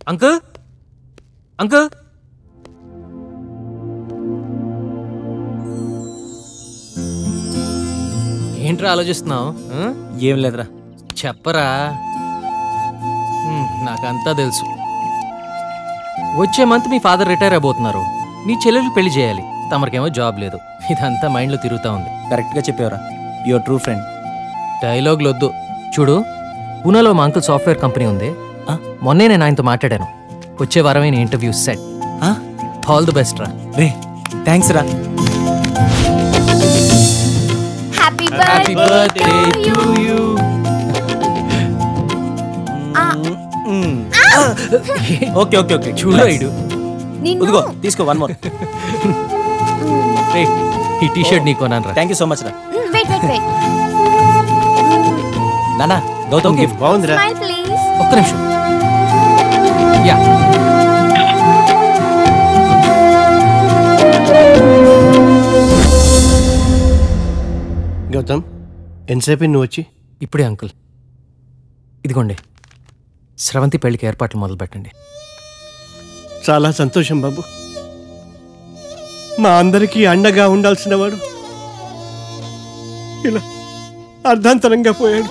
Uncle uncle ఏంట్రా ఆలోచిస్తున్నావు ఆ? ఏం లేదురా చెప్పరా హ్మ్, నాకంతా తెలుసు వచ్చే మంత్ మీ ఫాదర్ రిటైర్ అయిపోతున్నారు మీ చెల్లెలు పెళ్లి చేయాలి తమరికేమో జాబ్ లేదు ఇదంతా మైండ్లో తిరుగుతూ ఉంది కరెక్ట్గా చెప్పేవరా యువర్ ట్రూ ఫ్రెండ్ డైలాగ్లు వద్దు చూడు పూనాలో మా అంకుల్ సాఫ్ట్వేర్ కంపెనీ ఉంది ఆ? మొన్నే నేను ఆయనతో మాట్లాడాను వచ్చే వారమైన interview set all the best రా రే థ్యాంక్స్ రా happy happy birthday to you okay okay okay చూడు ఇడు ఇదిగో తీసుకో వన్ మోర్ రే ఈ టీ షర్ట్ నీకు కొనాను రా థ్యాంక్ యూ సో మచ్ రా వెయిట్ వెయిట్ వెయిట్ నానా గౌతమ్ గిఫ్ట్ బాగుందిరా స్మైల్ ప్లీజ్ ఒక్క నిమిషం యా గౌతమ్ ఎంతసేపు నువ్వు వచ్చి ఇప్పుడే అంకుల్ ఇదిగోండి స్రవంతి పెళ్లికి ఏర్పాట్లు మొదలు పెట్టండి చాలా సంతోషం బాబు మా అందరికీ అండగా ఉండాల్సిన వాడు ఇలా అర్ధాంతరంగా పోయాడు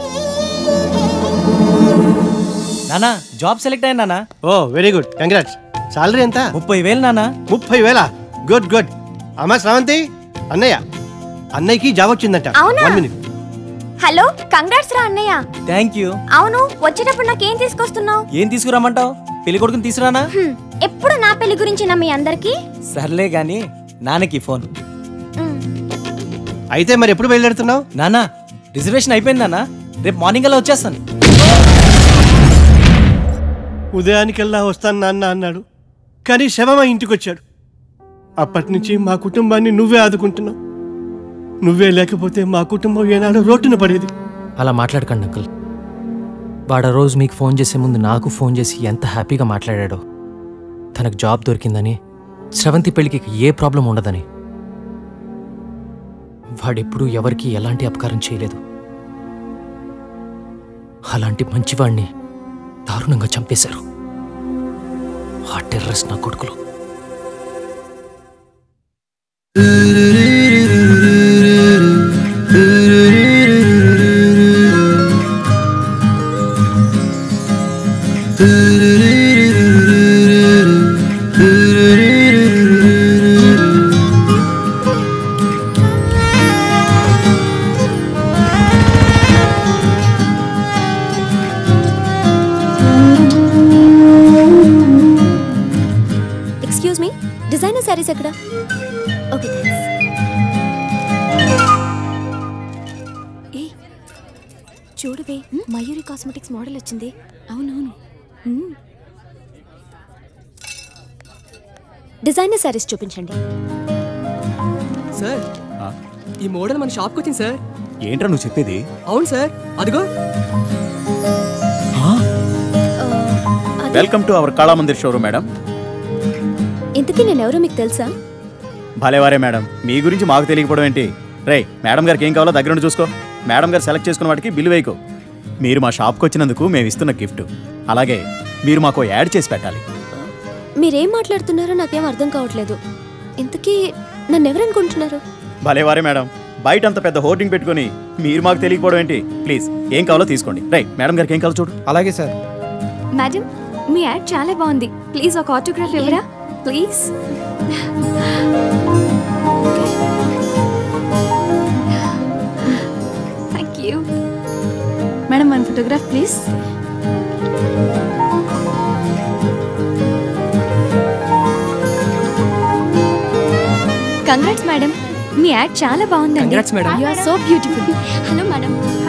నానా జాబ్ సెలెక్ట్ అయ్యా నానా oh very good congrats salary ఎంత ముప్పై వేలు నానా ముప్పై వేల గుడ్ గుడ్ అమ్మా శ్రావంతి అన్నయ్య అన్నయ్యకి జాబ్ వచ్చిందంట అవునా? వన్ మినిట్ హలో కంగ్రాట్స్ రా అన్నయ్య థ్యాంక్ యూ అవును వచ్చేటప్పుడు నాకేం తీసుకొస్తున్నావు ఏం తీసుకురామంటావు పెళ్లి కొడుకుని తీసుకురానా హ్మ్, ఎప్పుడు నా పెళ్లి గురించినా మీ అందరికి సర్లే గాని నాన్నకి ఫోన్ అయితే మరి ఎప్పుడు బయలుదేరుతున్నావు నానా రిజర్వేషన్ అయిపోయింది నానా రేపు మార్నింగ్ అలా వచ్చేస్తాను ఉదయానికల్లా వస్తాను నాన్న అన్నాడు కానీ శవమ ఇంటికి వచ్చాడు అప్పటి నుంచి మా కుటుంబాన్ని నువ్వే ఆదుకుంటున్నావు నువ్వే లేకపోతే మా కుటుంబం ఏనాడు రోడ్డున పడేది అలా మాట్లాడకండి అంకుల్ వాడు ఆ రోజు మీకు ఫోన్ చేసే ముందు నాకు ఫోన్ చేసి ఎంత హ్యాపీగా మాట్లాడాడో తనకు జాబ్ దొరికిందని స్రవంతి పెళ్లికి ఇక ఏ ప్రాబ్లం ఉండదని వాడెప్పుడు ఎవరికి ఎలాంటి అపకారం చేయలేదు అలాంటి మంచివాణ్ణి దారుణంగా చంపేశారు ఆ టెర్రస్ నా కొడుకులు ఎక్స్క్యూజ్ మీ డిజైనర్ శారీస్ ఎక్కడ ఓకే ఏ చూడవే మయూరి కాస్మెటిక్స్ మోడల్ వచ్చింది అవునవును డిజైనర్ శారీస్ చూపించండి సార్ ఈ మోడల్ మన షాప్కి వచ్చింది సార్ ఏంట్రా నువ్వు చెప్పేది అవును సార్ అదిగో welcome to our Kalamandir showroom madam ఇంతకీ నేను ఎవరో మీకు తెలుసా భలేవారే మేడం మీ గురించి మాకు తెలియకపోవడం ఏంటి రే మేడం గారికి ఏం కావాలో దగ్గర నుండి చూసుకో మేడం గారు సెలెక్ట్ చేసుకున్న వాటికి బిల్లు వేయకు మీరు మా షాప్కి వచ్చినందుకు మేము ఇస్తున్న గిఫ్ట్ అలాగే మీరు మాకు యాడ్ చేసి పెట్టాలి మీరేం మాట్లాడుతున్నారో నాకేం అర్థం కావట్లేదు ఇంతకీ నన్ను ఎవరనుకుంటున్నారు భలేవారే మేడం బయట అంత పెద్ద హోర్డింగ్ పెట్టుకొని మీరు మాకు తెలియకపోవడం ఏంటి ప్లీజ్ ఏం కావాలో తీసుకోండి రే మేడం గారికి ఏం కావాలో చూడు అలాగే సార్ మేడం మీ యాడ్ చాలా బాగుంది ప్లీజ్ ఒక ఆటోగ్రాఫ్ ఇవ్వరా please thank you madam one photograph please congrats madam మీ యాడ్ చాలా బాగుందండి Congrats, madam. You are so beautiful hello madam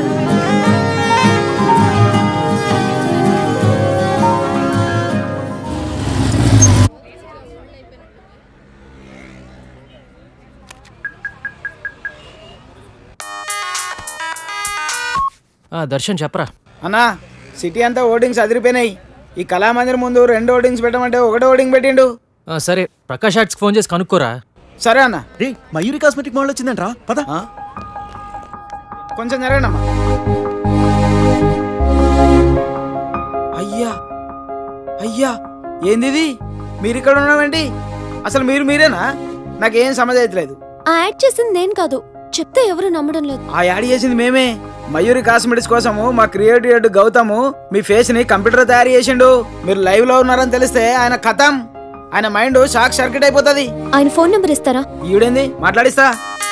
ఆ, దర్శన్ చెప్పరా అన్నా సిటీ అంతా ఓటింగ్స్ అదిరిపోయినాయి ఈ కళామందిర్ ముందు రెండు ఓటింగ్స్ పెట్టమంటే ఒకటే ఓటింగ్ పెట్టిండు ఆ, సరే ప్రకాష్ ఆర్ట్స్కి ఫోన్ చేసి కనుక్కోరా సరే అన్న రే మయూరి కాస్మెటిక్ మోడల్ వచ్చిందంట్రా పద కొంచెం జరగనమ్మా అయ్యా అయ్యా ఏంది ఇది మీరు ఇక్కడ ఉన్నామండి అసలు మీరు మీరేనా నాకేం సమజ్ అవుతలేదు ఆ యాడ్ చేసింది నేను కాదు చెప్తే ఎవరు నమ్మడం లేదు ఆ యాడ్ చేసింది మేమే మయూరి కాస్మెటిక్స్ కోసము మా క్రియేటివ్ హెడ్ గౌతమ్ మీ ఫేస్ ని కంప్యూటర్ తయారు చేసిండు మీరు లైవ్ లో ఉన్నారని తెలిస్తే ఆయన కథం ఆయన మైండ్ షాక్ సర్క్యూట్ అయిపోతుంది ఆయన ఫోన్ నెంబర్ ఇస్తారా ఈవిడేంది మాట్లాడిస్తా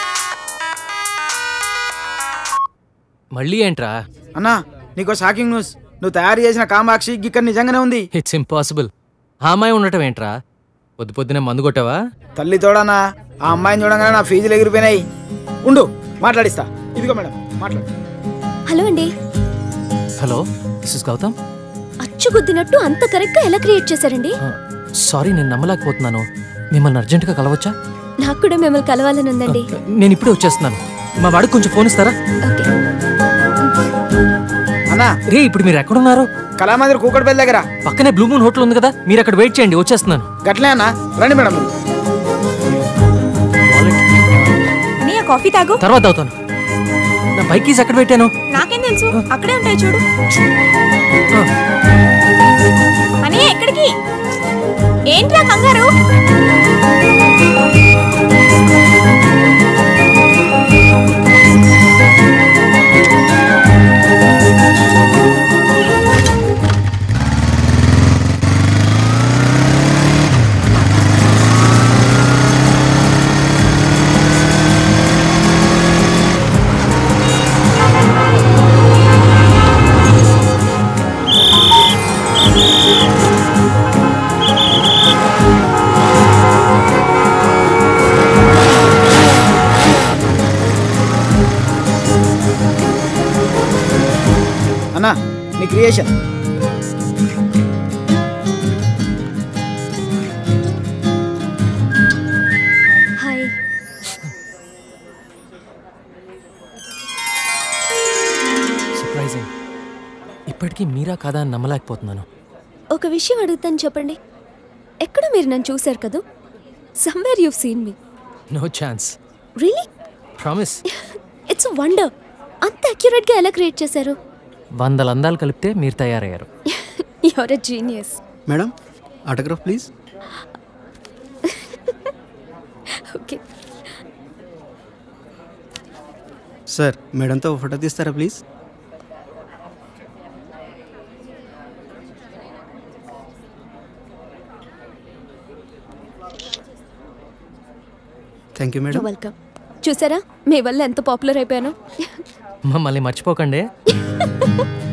మళ్ళీ ఏంట్రా అన్నా నీకో షాకింగ్ న్యూస్ నువ్వు తయారు చేసిన కామాక్షి ఇక్కడ నిజంగానే ఉంది ఇట్స్ ఇంపాసిబుల్ ఆ అమ్మాయి ఉండటం ఏంట్రా పొద్దు పొద్దునే మందు కొట్టావా తల్లి తోడనా ఆ అమ్మాయిని చూడంగానే నా ఫీజులు ఎగిరిపోయినాయి ఉండు మాట్లాడిస్తా ఇదిగో మేడం మాట్లాడు హలో అండి హలో దిస్ ఇస్ గౌతమ్ అచ్చు గుద్దినట్టు అంత కరెక్ట్ గా ఎలా క్రియేట్ చేశారండి సారీ నేను నమ్మలేకపోతున్నాను మిమ్మల్ని అర్జెంటుగా కలవచ్చా నాకు కూడా మిమ్మల్ని కలవాలని ఉందండి నేను ఇప్పుడే వచ్చేస్తున్నాను మా వాడికి కొంచెం ఫోన్ ఇస్తారా ఓకే అన్నా రే ఇప్పుడు మీరు ఎక్కడున్నారు కళామందిర్ కూకట్పల్లి దగ్గర పక్కనే బ్లూ మూన్ హోటల్ ఉంది కదా మీరు అక్కడ వెయిట్ చేయండి వచ్చేస్తున్నాను గట్లే అన్నా రండి మేడం అన్నయ్య కాఫీ తాగు తర్వాత అవుతాను నా బైక్ కీస్ ఎక్కడ పెట్టాను నాకేం తెలుసు అక్కడే ఉంటాయి చూడు అన్నయ్య ఎక్కడికి ఏంట్రా కంగారు అన్నా నీ క్రియేషన్ హాయ్ సర్ప్రైజింగ్ ఇప్పటికీ మీరా కాదా అని నమ్మలేకపోతున్నాను ఒక విషయం అడుగుతాను చెప్పండి ఎక్కడ మీరు నన్ను చూశారు కదూ somewhere you seen me no chance really promise it's wonder అంత అక్యురేట్ గా ఎలా క్రియేట్ చేశారు వందల అందాలు కలిపితే మీరు తయారయ్యారు your a genius madam autograph please okay sir మేడంతో ఫోటో తీస్తారా please thank you madam welcome చూసారా మీ వల్ల ఎంత పాపులర్ అయిపోయాను మమ్మల్ని మర్చిపోకండి